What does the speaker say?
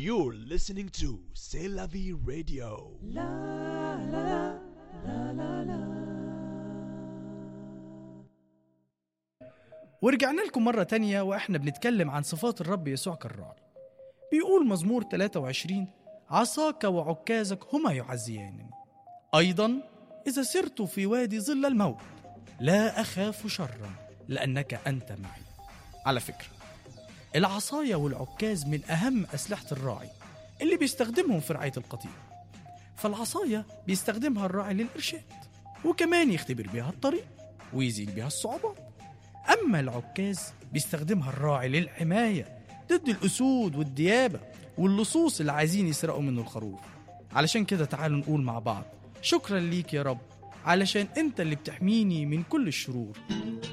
You're listening to C'est la vie radio. ورجعنا لكم مرة تانية وإحنا بنتكلم عن صفات الرب يسوع كالراعي بيقول مزمور 23 عصاك وعكازك هما يعزيانني أيضا إذا سرت في وادي ظل الموت لا أخاف شرا لأنك أنت معي على فكرة العصاية والعكاز من أهم أسلحة الراعي اللي بيستخدمهم في رعاية القطيع فالعصاية بيستخدمها الراعي للإرشاد وكمان يختبر بيها الطريق ويزيل بيها الصعوبات أما العكاز بيستخدمها الراعي للحماية ضد الأسود والديابة واللصوص اللي عايزين يسرقوا منه الخروف علشان كده تعالوا نقول مع بعض شكرا ليك يا رب علشان انت اللي بتحميني من كل الشرور